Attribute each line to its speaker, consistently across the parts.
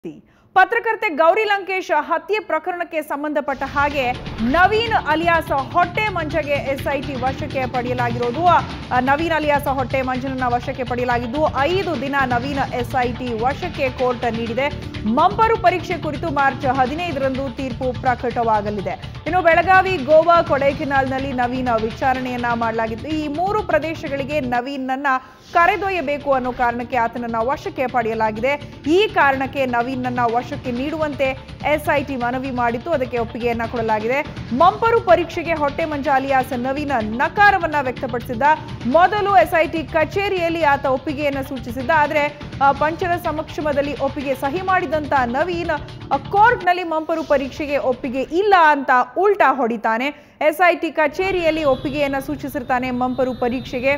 Speaker 1: ಪತ್ರಕರ್ತೆ ಗೌರಿ ಲಂಕೇಶ್ ಹತ್ಯೆ ಪ್ರಕರಣಕ್ಕೆ ಸಂಬಂಧಪಟ್ಟ ಹಾಗೆ ನವೀನ್ ಅಲಿಯಾಸ್ ಹೊಟ್ಟೆ ಮಂಜಗೆ ಎಸ್ಐಟಿ ವಶಕ್ಕೆ ಪಡೆಯಲಾಗಿರೋದು ಆ, ನವೀನ್ ಅಲಿಯಾಸ್ ಹೊಟ್ಟೆ ಮಂಜನನ್ನ ವಶಕ್ಕೆ ಪಡೆಯಲಾಗಿದ್ದು ಐದು ದಿನ ನವೀನ್ ಎಸ್ಐಟಿ ವಶಕ್ಕೆ ಕೋರ್ಟ್ ನೀಡಿದೆ ಮಂಪರು ಪರೀಕ್ಷೆ ಕುರಿತು ಮಾರ್ಚ್ ಹದಿನೈದರಂದು ತೀರ್ಪು ಪ್ರಕಟವಾಗಲಿದೆ ಇನ್ನು ಬೆಳಗಾವಿ ಗೋವಾ ಕೊಡೈಕೆನಾಲ್ನಲ್ಲಿ ನವೀನ್ ವಿಚಾರಣೆಯನ್ನ ಮಾಡಲಾಗಿತ್ತು ಈ ಮೂರು ಪ್ರದೇಶಗಳಿಗೆ ನವೀನ್ನನ್ನ ಕರೆದೊಯ್ಯಬೇಕು ಅನ್ನೋ ಕಾರಣಕ್ಕೆ ಆತನನ್ನ ವಶಕ್ಕೆ ಪಡೆಯಲಾಗಿದೆ ಈ ಕಾರಣಕ್ಕೆ ನವೀನ್ನನ್ನ ವಶಕ್ಕೆ ನೀಡುವಂತೆ ಎಸ್ಐಟಿ ಮನವಿ ಮಾಡಿತ್ತು ಅದಕ್ಕೆ ಒಪ್ಪಿಗೆಯನ್ನ ಕೊಡಲಾಗಿದೆ ಮಂಪರು ಪರೀಕ್ಷೆಗೆ ಹೊಟ್ಟೆ ಮಂಜ ಅಲಿಯಾಸ್ ನವೀನ ನಕಾರವನ್ನ ವ್ಯಕ್ತಪಡಿಸಿದ್ದ ಮೊದಲು ಎಸ್ಐಟಿ ಕಚೇರಿಯಲ್ಲಿ ಆತ ಒಪ್ಪಿಗೆಯನ್ನ ಸೂಚಿಸಿದ್ದ ಆದರೆ ಆ, ಪಂಚರ ಸಮಕ್ಷಮದಲ್ಲಿ ಒಪ್ಪಿಗೆ ಸಹಿ ಮಾಡಿದಂತ ನವೀನ್ ಆ, ಕೋರ್ಟ್ನಲ್ಲಿ ಮಂಪರು ಪರೀಕ್ಷೆಗೆ ಒಪ್ಪಿಗೆ ಇಲ್ಲ ಅಂತ ಉಲ್ಟಾ ಹೊಡಿತಾನೆ ಎಸ್ಐಟಿ ಕಚೇರಿಯಲ್ಲಿ ಒಪ್ಪಿಗೆಯನ್ನ ಸೂಚಿಸಿರ್ತಾನೆ ಮಂಪರು ಪರೀಕ್ಷೆಗೆ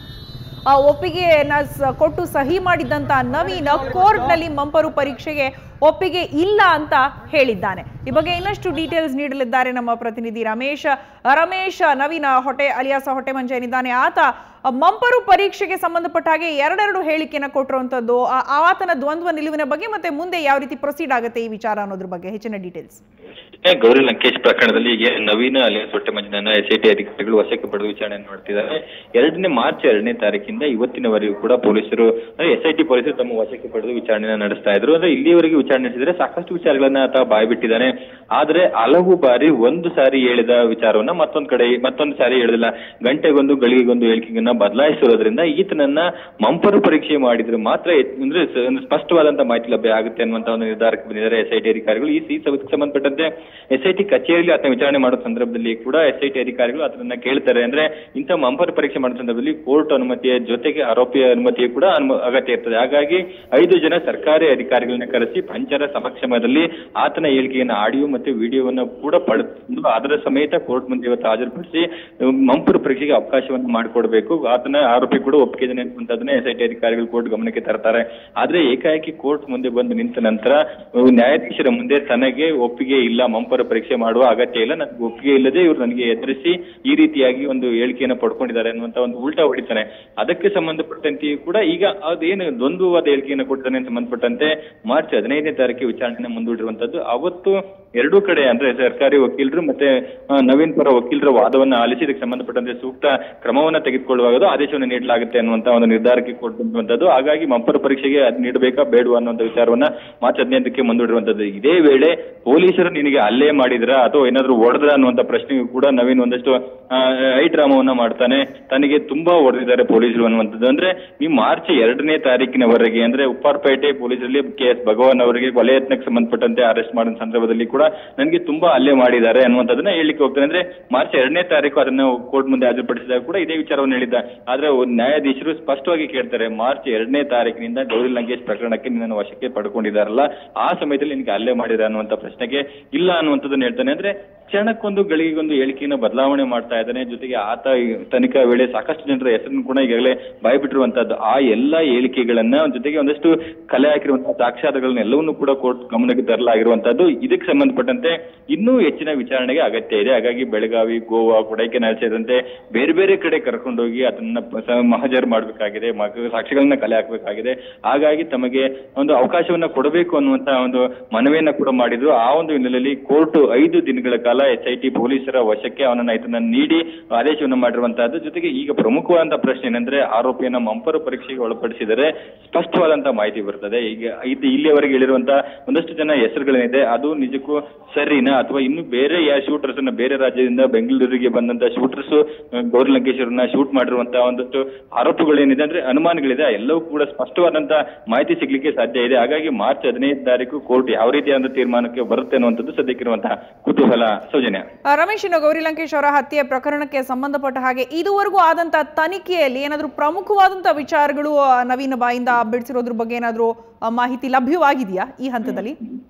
Speaker 1: ಆ ಒಪ್ಪಿಗೆಯನ್ನ ಸ- ಕೊಟ್ಟು ಸಹಿ ಮಾಡಿದಂತ ನವೀನ್ ಕೋರ್ಟ್ನಲ್ಲಿ ಮಂಪರು ಪರೀಕ್ಷೆಗೆ ಒಪ್ಪಿಗೆ ಇಲ್ಲ ಅಂತ ಹೇಳಿದ್ದಾನೆ ಈ ಬಗ್ಗೆ ಇನ್ನಷ್ಟು ಡೀಟೇಲ್ಸ್ ನೀಡಲಿದ್ದಾರೆ ನಮ್ಮ ಪ್ರತಿನಿಧಿ ರಮೇಶ್ ರಮೇಶ್ ನವೀನ್ ಹೊಟ್ಟೆ ಅಲಿಯಾಸ ಹೊಟ್ಟೆ ಮಂಜ ಏನಿದ್ದಾನೆ ಆತ ಆ, ಮಂಪರು ಪರೀಕ್ಷೆಗೆ ಸಂಬಂಧಪಟ್ಟ ಹಾಗೆ ಎರಡೆರಡು ಹೇಳಿಕೆನ ಕೊಟ್ಟಿರುವಂತದ್ದು ಆ- ಆತನ ದ್ವಂದ್ವ ನಿಲುವಿನ ಬಗ್ಗೆ ಮತ್ತೆ ಮುಂದೆ ಯಾವ ರೀತಿ ಪ್ರೊಸೀಡ್ ಆಗುತ್ತೆ ಈ ವಿಚಾರ ಅನ್ನೋದ್ರ ಬಗ್ಗೆ ಹೆಚ್ಚಿನ ಡೀಟೇಲ್ಸ್
Speaker 2: ಗೌರಿ ಲಂಕೇಶ್ ಪ್ರಕರಣದಲ್ಲಿ ಈಗ ನವೀನ ಅಲಿಯಾಸ್ ಹೊಟ್ಟೆ ಮಂಜನನ್ನ ಎಸ್ಐಟಿ ಅಧಿಕಾರಿಗಳು ವಶಕ್ಕೆ ಪಡೆದು ವಿಚಾರಣೆ ಮಾಡ್ತಿದ್ದಾರೆ ಎರಡನೇ ಮಾರ್ಚ್ ಎರಡನೇ ತಾರೀಕಿಂದ ಇವತ್ತಿನವರೆಗೂ ಕೂಡ ಪೊಲೀಸರು ಎಸ್ಐಟಿ ಪೊಲೀಸರು ತಮ್ಮ ವಶಕ್ಕೆ ಪಡೆದು ವಿಚಾರಣೆ ನಡೆಸ್ತಾ ಇದ್ರು ಅಂದ್ರೆ ಇಲ್ಲಿಯವರೆಗೆ ವಿಚಾರಣೆ ನಡೆಸಿದ್ರೆ ಸಾಕಷ್ಟು ವಿಚಾರಗಳನ್ನ ಆತ ಬಾಯ್ಬಿಟ್ಟಿದ್ದಾನೆ ಆದ್ರೆ ಹಲವು ಬಾರಿ ಒಂದು ಸಾರಿ ಹೇಳಿದ ವಿಚಾರವನ್ನ ಮತ್ತೊಂದ್ ಕಡೆ ಮತ್ತೊಂದು ಸಾರಿ ಹೇಳಿದಿಲ್ಲ ಗಂಟೆಗೊಂದು ಗಳಿಗೆಗೊಂದು ಹೇಳಿಕೆಯನ್ನ ಬದಲಾಯಿಸಿರೋದ್ರಿಂದ ಈತನನ್ನ ಮಂಪರು ಪರೀಕ್ಷೆ ಮಾಡಿದ್ರೆ ಮಾತ್ರ ಎತ್- ಅಂದ್ರೆ ಸ- ಒಂದು ಸ್ಪಷ್ಟವಾದಂತ ಮಾಹಿತಿ ಲಭ್ಯ ಆಗುತ್ತೆ ಅನ್ನುವಂತ ಒಂದು ನಿರ್ಧಾರಕ್ಕೆ ಬಂದಿದ್ದಾರೆ ಎಸ್ಐಟಿ ಅಧಿಕಾರಿಗಳು ಈ ಈ ಸಬ್- ಸಂಬಂಧಪಟ್ಟಂತೆ ಎಸ್ಐಟಿ ಕಚೇರಿಯಲ್ಲಿ ಆತನ ವಿಚಾರಣೆ ಮಾಡೋ ಸಂದರ್ಭದಲ್ಲಿ ಕೂಡ ಎಸ್ಐಟಿ ಅಧಿಕಾರಿಗಳು ಅದನ್ನ ಕೇಳ್ತಾರೆ ಅಂದ್ರೆ ಇಂಥ ಮಂಪರು ಪರೀಕ್ಷೆ ಮಾಡೋ ಸಂದರ್ಭದಲ್ಲಿ ಕೋರ್ಟ್ ಅನುಮತಿಯ ಜೊತೆಗೆ ಆರೋಪಿಯ ಅನುಮತಿಯು ಕೂಡ ಅನುಮ- ಅಗತ್ಯ ಇರ್ತದೆ ಹಾಗಾಗಿ ಐದು ಜನ ಸರ್ಕಾರಿ ಅಧಿಕಾರಿಗಳನ್ನ ಕರೆಸಿ ಪಂಚರ ಸಮಕ್ಷಮದಲ್ಲಿ ಆತನ ಹೇಳಿಕೆಯನ್ನ ಆಡಿಯೋ ಮತ್ತೆ ವಿಡಿಯೋವನ್ನ ಕೂಡ ಪಡೆದು ಅದರ ಸಮೇತ ಕೋರ್ಟ್ ಮುಂದೆ ಇವತ್ತು ಹಾಜರುಪಡಿಸಿ ಅಹ್, ಮಂಪರು ಪರೀಕ್ಷೆಗೆ ಅವಕಾಶವನ್ನು ಮಾಡಿಕೊಡ್ಬೇಕು ಆತನ ಆರೋಪಿ ಕೂಡ ಒಪ್ಪಿಗೆದಾನೆ ಅನ್ನುವಂಥದ್ದನ್ನ ಎಸ್ಐಟಿ ಅಧಿಕಾರಿಗಳು ಕೋರ್ಟ್ ಗಮನಕ್ಕೆ ತರ್ತಾರೆ ಆದ್ರೆ ಏಕಾಏಕಿ ಕೋರ್ಟ್ ಮುಂದೆ ಬಂದು ನಿಂತ ನಂತರ ಅಹ್, ನ್ಯಾಯಾಧೀಶರ ಮುಂದೆ ತನಗೆ ಒಪ್ಪಿಗೆ ಇಲ್ಲ ಮಂಪರು ಪರೀಕ್ಷೆ ಮಾಡುವ ಅಗತ್ಯ ಇಲ್ಲ ನನಗೆ ಒಪ್ಪಿಗೆ ಇಲ್ಲದೆ ಇವರು ನನಗೆ ಎದುರಿಸಿ ಈ ರೀತಿಯಾಗಿ ಒಂದು ಹೇಳಿಕೆಯನ್ನು ಪಡ್ಕೊಂಡಿದ್ದಾರೆ ಅನ್ನುವಂತ ಒಂದು ಉಲ್ಟಾ ಹೊಡಿತಾನೆ ಅದಕ್ಕೆ ಸಂಬಂಧಪಟ್ಟಂತೆಯೂ ಕೂಡ ಈಗ ಅದೇನು ದ್ವಂದ್ವವಾದ ಹೇಳಿಕೆಯನ್ನು ಕೊಟ್ಟಿದ್ದಾನೆ ಅಂತ ಸಂಬಂಧಪಟ್ಟಂತೆ ಮಾರ್ಚ್ ಹದಿನೈದನೇ ತಾರೀಕಿಗೆ ವಿಚಾರಣೆನ ಮುಂದೂಡಿರುವಂತದ್ದು ಅವತ್ತು ಎರಡೂ ಕಡೆ ಅಂದ್ರೆ ಸರ್ಕಾರಿ ವಕೀಲರು ಮತ್ತೆ ಆ, ನವೀನ್ ಪರ ವಕೀಲರ ವಾದವನ್ನ ಆಲಿಸಿ ಇದಕ್ಕೆ ಸಂಬಂಧಪಟ್ಟಂತೆ ಸೂಕ್ತ ಕ್ರಮವನ್ನ ತೆಗೆದುಕೊಳ್ಳುವಾಗ ಆದೇಶವನ್ನು ನೀಡಲಾಗುತ್ತೆ ಅನ್ನುವಂತ ಒಂದು ನಿರ್ಧಾರಕ್ಕೆ ಕೊಟ್ಟಿರುವಂತದ್ದು ಹಾಗಾಗಿ ಮಂಪರ ಪರೀಕ್ಷೆಗೆ ಅದು ನೀಡಬೇಕಾ ಬೇಡವಾ ಅನ್ನುವಂತ ವಿಚಾರವನ್ನ ಮಾರ್ಚ್ ಹದಿನೈದಕ್ಕೆ ಮುಂದೂಡಿರುವಂತದ್ದು ಇದೇ ವೇಳೆ ಪೊಲೀಸರು ನಿನಗೆ ಹಲ್ಲೆ ಮಾಡಿದ್ರ ಅಥವಾ ಏನಾದ್ರು ಹೊಡೆದ್ರ ಅನ್ನುವಂತ ಪ್ರಶ್ನೆಗೂ ಕೂಡ ನವೀನ್ ಒಂದಷ್ಟು ಆ, ಐ ಡ್ರಾಮವನ್ನ ಮಾಡ್ತಾನೆ ತನಗೆ ತುಂಬಾ ಹೊಡೆದಿದ್ದಾರೆ ಪೊಲೀಸರು ಅನ್ನುವಂಥದ್ದು ಅಂದ್ರೆ ಈ ಮಾರ್ಚ್ ಎರಡನೇ ತಾರೀಕಿನವರೆಗೆ ಅಂದ್ರೆ ಉಪ್ಪಾರಪೇಟೆ ಪೊಲೀಸರಲ್ಲಿ ಕೆ ಎಸ್ ಭಗವಾನ್ ಅವರಿಗೆ ಕೊಲೆ ಯತ್ನಕ್ಕೆ ಸಂಬಂಧಪಟ್ಟಂತೆ ಅರೆಸ್ಟ್ ಮಾಡಿದ ಸಂದರ್ಭದಲ್ಲಿ ಕೂಡ ನನಗೆ ತುಂಬಾ ಹಲ್ಲೆ ಮಾಡಿದ್ದಾರೆ ಅನ್ನುವಂಥದ್ದನ್ನ ಹೇಳಿಕ್ಕೆ ಹೋಗ್ತಾನೆ ಅಂದ್ರೆ ಮಾರ್ಚ್ ಎರಡನೇ ತಾರೀಕು ಅದನ್ನ ಕೋರ್ಟ್ ಮುಂದೆ ಹಾಜರುಪಡಿಸಿದಾಗ ಕೂಡ ಇದೇ ವಿಚಾರವನ್ನು ಹೇಳಿದ್ದ ಆದ್ರೆ ಒಂದ್ ನ್ಯಾಯಾಧೀಶರು ಸ್ಪಷ್ಟವಾಗಿ ಕೇಳ್ತಾರೆ ಮಾರ್ಚ್ ಎರಡನೇ ತಾರೀಕಿನಿಂದ ಗೌರಿ ಲಂಕೇಶ್ ಪ್ರಕರಣಕ್ಕೆ ನಿನ್ನನ್ನು ವಶಕ್ಕೆ ಪಡ್ಕೊಂಡಿದ್ದಾರಲ್ಲ ಆ ಸಮಯದಲ್ಲಿ ನಿನಗೆ ಹಲ್ಲೆ ಮಾಡಿದ ಅನ್ನುವಂತ ಪ್ರಶ್ನೆಗೆ ಇಲ್ಲ ಅನ್ನುವಂಥದ್ದನ್ನ ಹೇಳ್ತಾನೆ ಅಂದ್ರೆ ಕ್ಷಣಕ್ಕೊಂದು ಗಳಿಗೆಗೊಂದು ಹೇಳಿಕೆಯನ್ನು ಬದಲಾವಣೆ ಮಾಡ್ತಾ ಇದ್ದಾನೆ ಜೊತೆಗೆ ಆತ ಈ ತನಿಖಾ ವೇಳೆ ಸಾಕಷ್ಟು ಜನರ ಹೆಸರನ್ನು ಕೂಡ ಈಗಾಗಲೇ ಬಾಯ್ಬಿಟ್ಟಿರುವಂತದ್ದು ಆ ಎಲ್ಲಾ ಹೇಳಿಕೆಗಳನ್ನ ಜೊತೆಗೆ ಒಂದಷ್ಟು ಕಲೆ ಹಾಕಿರುವಂತಹ ಸಾಕ್ಷ್ಯಾಧಾರಗಳನ್ನ ಎಲ್ಲವನ್ನೂ ಕೂಡ ಕೋರ್ಟ್ ಗಮನಕ್ಕೆ ತರಲಾಗಿರುವಂತದ್ದು ಇದಕ್ಕೆ ಸಂಬಂಧಪಟ್ಟಂತೆ ಇನ್ನೂ ಹೆಚ್ಚಿನ ವಿಚಾರಣೆಗೆ ಅಗತ್ಯ ಇದೆ ಹಾಗಾಗಿ ಬೆಳಗಾವಿ ಗೋವಾ ಕೊಡೈಕೆನಾಲ್ ಸೇರಿದಂತೆ ಬೇರೆ ಬೇರೆ ಕಡೆ ಕರ್ಕೊಂಡೋಗಿ ಅದನ್ನ ಸ- ಮಹಜರ್ ಮಾಡಬೇಕಾಗಿದೆ ಸಾಕ್ಷಿಗಳನ್ನ ಕಲೆ ಹಾಕಬೇಕಾಗಿದೆ ಹಾಗಾಗಿ ತಮಗೆ ಒಂದು ಅವಕಾಶವನ್ನ ಕೊಡಬೇಕು ಅನ್ನುವಂತ ಒಂದು ಮನವಿಯನ್ನ ಕೂಡ ಮಾಡಿದ್ರು ಆ ಒಂದು ಹಿನ್ನೆಲೆಯಲ್ಲಿ ಕೋರ್ಟ್ ಐದು ದಿನಗಳ ಕಾಲ ಎಸ್ ಐ ಟಿ ಪೊಲೀಸರ ವಶಕ್ಕೆ ಅವನನ್ನ ಇದನ್ನ ನೀಡಿ ಆದೇಶವನ್ನು ಮಾಡಿರುವಂತಹದ್ದು ಜೊತೆಗೆ ಈಗ ಪ್ರಮುಖವಾದಂತಹ ಪ್ರಶ್ನೆ ಏನಂದ್ರೆ ಆರೋಪಿಯನ್ನ ಮಂಪರು ಪರೀಕ್ಷೆಗೆ ಒಳಪಡಿಸಿದರೆ ಸ್ಪಷ್ಟವಾದಂತಹ ಮಾಹಿತಿ ಬರ್ತದೆ ಈಗ ಇದು ಇಲ್ಲಿಯವರೆಗೆ ಹೇಳಿರುವಂತಹ ಒಂದಷ್ಟು ಜನ ಹೆಸರುಗಳೇನಿದೆ ಅದು ನಿಜಕ್ಕೂ ಸರಿನಾ ಅಥವಾ ಇನ್ನು ಬೇರೆ ಯಾವ ಶೂಟರ್ಸ್ ಅನ್ನ ಬೇರೆ ರಾಜ್ಯದಿಂದ ಬೆಂಗಳೂರಿಗೆ ಬಂದಂತ ಶೂಟರ್ಸ್ ಗೌರಿ ಲಂಕೇಶ್ವರನ್ನ ಶೂಟ್ ಮಾಡಿರುವಂತಹ ಒಂದಷ್ಟು ಆರೋಪಗಳೇನಿದೆ ಅಂದ್ರೆ ಅನುಮಾನಗಳಿದೆ ಆ ಎಲ್ಲವೂ ಕೂಡ ಸ್ಪಷ್ಟವಾದಂತಹ ಮಾಹಿತಿ ಸಿಗ್ಲಿಕ್ಕೆ ಸಾಧ್ಯ ಇದೆ ಹಾಗಾಗಿ ಮಾರ್ಚ್ ಹದಿನೈದು ತಾರೀಕು ಕೋರ್ಟ್ ಯಾವ ರೀತಿಯಾದ ತೀರ್ಮಾನಕ್ಕೆ ಬರುತ್ತೆ ಅನ್ನುವಂಥದ್ದು ಸದ್ಯಕ್ಕಿರುವಂತಹ ಕುತೂಹಲ ಸೌಜನ್ಯ
Speaker 1: ಆ, ರಮೇಶ್ ಇನ್ನು ಗೌರಿ ಲಂಕೇಶ್ ಅವರ ಹತ್ಯೆ ಪ್ರಕರಣಕ್ಕೆ ಸಂಬಂಧಪಟ್ಟ ಹಾಗೆ ಇದುವರೆಗೂ ಆದಂತ ತನಿಖೆಯಲ್ಲಿ ಏನಾದರೂ ಪ್ರಮುಖವಾದಂತ ವಿಚಾರಗಳು ಆ, ನವೀನ ಬಾಯಿಂದ ಬಿಡಿಸಿರೋದ್ರ ಬಗ್ಗೆ ಏನಾದರೂ ಮಾಹಿತಿ ಲಭ್ಯವಾಗಿದೆಯಾ ಈ ಹಂತದಲ್ಲಿ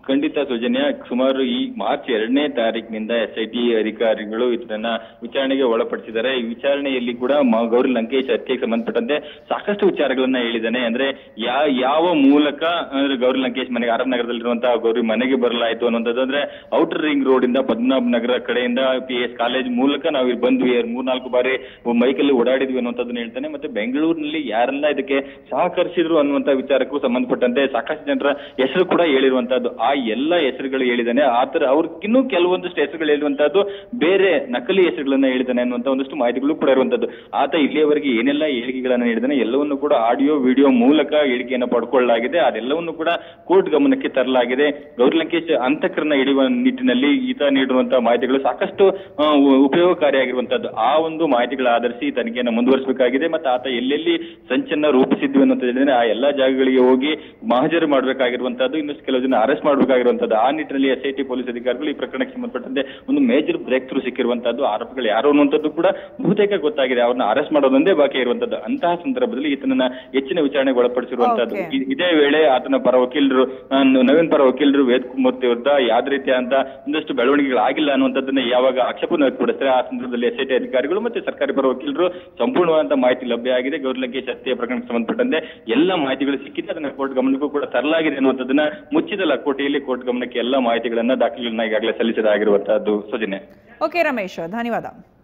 Speaker 2: ಖಂಡಿತ ಸೌಜನ್ಯ ಸುಮಾರು ಈ ಮಾರ್ಚ್ ಎರಡನೇ ತಾರೀಕಿನಿಂದ ಎಸ್ ಐ ಟಿ ಅಧಿಕಾರಿಗಳು ಇದನ್ನ ವಿಚಾರಣೆಗೆ ಒಳಪಡಿಸಿದ್ದಾರೆ ಈ ವಿಚಾರಣೆಯಲ್ಲಿ ಕೂಡ ಮ- ಗೌರಿ ಲಂಕೇಶ್ ಹತ್ಯೆಗೆ ಸಂಬಂಧಪಟ್ಟಂತೆ ಸಾಕಷ್ಟು ವಿಚಾರಗಳನ್ನ ಹೇಳಿದ್ದಾನೆ ಅಂದ್ರೆ ಯಾ ಯಾವ ಮೂಲಕ ಅಂದ್ರೆ ಗೌರಿ ಲಂಕೇಶ್ ಮನೆಗೆ ಆರ್ ನಗರದಲ್ಲಿರುವಂತಹ ಗೌರಿ ಮನೆಗೆ ಬರಲಾಯಿತು ಅನ್ನೋಂಥದ್ದು ಅಂದ್ರೆ ಔಟರ್ ರಿಂಗ್ ರೋಡ್ ಇಂದ ಪದ್ಮನಾಭ ನಗರ ಕಡೆಯಿಂದ ಪಿ ಎಸ್ ಕಾಲೇಜ್ ಮೂಲಕ ನಾವು ಇಲ್ಲಿ ಬಂದ್ವಿ ಮೂರ್ನಾಲ್ಕು ಬಾರಿ ಮೈಕಲ್ಲಿ ಓಡಾಡಿದ್ವಿ ಅನ್ನುವಂಥದ್ದನ್ನ ಹೇಳ್ತಾನೆ ಮತ್ತೆ ಬೆಂಗಳೂರಿನಲ್ಲಿ ಯಾರೆಲ್ಲ ಇದಕ್ಕೆ ಸಹಕರಿಸಿದ್ರು ಅನ್ನುವಂತ ವಿಚಾರಕ್ಕೂ ಸಂಬಂಧಪಟ್ಟಂತೆ ಸಾಕಷ್ಟು ಜನರ ಹೆಸರು ಕೂಡ ಹೇಳಿರುವಂತಹದ್ದು ಆ ಎಲ್ಲ ಹೆಸರುಗಳು ಹೇಳಿದಾನೆ ಆತರ ಅವ್ರಿಗಿನ್ನೂ ಕೆಲವೊಂದಷ್ಟು ಹೆಸರುಗಳು ಹೇಳಿರುವಂತಹದ್ದು ಬೇರೆ ನಕಲಿ ಹೆಸರುಗಳನ್ನ ಹೇಳಿದಾನೆ ಅನ್ನುವಂತ ಒಂದಷ್ಟು ಮಾಹಿತಿಗಳು ಕೂಡ ಇರುವಂತದ್ದು ಆತ ಇಲ್ಲಿಯವರೆಗೆ ಏನೆಲ್ಲ ಹೇಳಿಕೆಗಳನ್ನ ನೀಡಿದಾನೆ ಎಲ್ಲವನ್ನು ಕೂಡ ಆಡಿಯೋ ವಿಡಿಯೋ ಮೂಲಕ ಹೇಳಿಕೆಯನ್ನು ಪಡ್ಕೊಳ್ಳಲಾಗಿದೆ ಅದೆಲ್ಲವನ್ನು ಕೂಡ ಕೋರ್ಟ್ ಗಮನಕ್ಕೆ ತರಲಾಗಿದೆ ಗೌರಿ ಲಂಕೇಶ್ ಅಂತಕರನ್ನ ಹಿಡಿಯುವ ನಿಟ್ಟಿನಲ್ಲಿ ಈತ ನೀಡಿರುವಂತಹ ಮಾಹಿತಿಗಳು ಸಾಕಷ್ಟು ಆ, ಉ- ಉಪಯೋಗಕಾರಿಯಾಗಿರುವಂತದ್ದು ಆ ಒಂದು ಮಾಹಿತಿಗಳ ಆಧರಿಸಿ ತನಿಖೆಯನ್ನು ಮುಂದುವರಿಸಬೇಕಾಗಿದೆ ಮತ್ತೆ ಆತ ಎಲ್ಲೆಲ್ಲಿ ಸಂಚನ್ನ ರೂಪಿಸಿದ್ವಿ ಅನ್ನೋದು ಹೇಳಿದ್ರೆ ಆ ಎಲ್ಲಾ ಜಾಗಗಳಿಗೆ ಹೋಗಿ ಮಹಜರು ಮಾಡಬೇಕಾಗಿರುವಂತದ್ದು ಇನ್ನಷ್ಟು ಕೆಲವು ಜನ ಅರೆಸ್ಟ್ ಮಾಡಬೇಕಾಗಿರುವಂತದ್ದು ಆ ನಿಟ್ಟಿನಲ್ಲಿ ಎಸ್ ಐ ಟಿ ಪೊಲೀಸ್ ಅಧಿಕಾರಿಗಳು ಈ ಪ್ರಕರಣಕ್ಕೆ ಸಂಬಂಧಪಟ್ಟಂತೆ ಒಂದು ಮೇಜರ್ ಬ್ರೇಕ್ ಥ್ರೂ ಸಿಕ್ಕಿರುವಂತದ್ದು ಆರೋಪಿಗಳು ಯಾರು ಅನ್ನುವಂಥದ್ದು ಕೂಡ ಬಹುತೇಕ ಗೊತ್ತಾಗಿದೆ ಅವ್ರನ್ನ ಅರೆಸ್ಟ್ ಮಾಡೋದೊಂದೇ ಬಾಕಿ ಇರುವಂತದ್ದು ಅಂತಹ ಸಂದರ್ಭದಲ್ಲಿ ಈತನನ್ನ ಹೆಚ್ಚಿನ ವಿಚಾರಣೆಗೆ ಒಳಪಡಿಸಿರುವಂತದ್ದು
Speaker 1: Okay.
Speaker 2: ಇ- ಇದೇ ವೇಳೆ ಆತನ ಪರ ವಕೀಲರು ಆ, ನವೀನ್ ಪರ ವಕೀಲರು ವೇದ್ ಕುಮಾರ್ತಿ ವಿರುದ್ಧ ಯಾವ್ದು ರೀತಿಯ ಅಂತ ಒಂದಷ್ಟು ಬೆಳವಣಿಗೆಗಳಾಗಿಲ್ಲ ಅನ್ನುವಂಥದ್ದನ್ನ ಯಾವಾಗ ಆಕ್ಷೇಪವನ್ನು ವ್ಯಕ್ತಪಡಿಸ್ತಾರೆ ಆ ಸಂದರ್ಭದಲ್ಲಿ ಎಸ್ ಐ ಟಿ ಅಧಿಕಾರಿಗಳು ಮತ್ತೆ ಸರ್ಕಾರಿ ಪರ ವಕೀಲರು ಸಂಪೂರ್ಣವಾದಂತಹ ಮಾಹಿತಿ ಲಭ್ಯ ಆಗಿದೆ ಗೌರಿ ಲಂಕೇಶ್ ಹತ್ಯೆ ಪ್ರಕರಣಕ್ಕೆ ಸಂಬಂಧಪಟ್ಟಂತೆ ಎಲ್ಲ ಮಾಹಿತಿಗಳು ಸಿಕ್ಕಿದೆ ಅದನ್ನ ಕೋರ್ಟ್ ಗಮನಕ್ಕೂ ಕೂಡ ತರಲಾಗಿದೆ ಅನ್ನುವಂಥದ್ದನ್ನ ಮುಚ್ಚಿದ ಲಕೋಟೆಯಲ್ಲಿ ಕೋರ್ಟ್ ಗಮನಕ್ಕೆ ಎಲ್ಲ ಮಾಹಿತಿಗಳನ್ನ ದಾಖಲೆಗಳನ್ನ ಈಗಾಗಲೇ ಸಲ್ಲಿಸಲಾಗಿರುವಂತಹದ್ದು ಸೌಜನ್ಯ
Speaker 1: ಓಕೆ ರಮೇಶ್ ಧನ್ಯವಾದ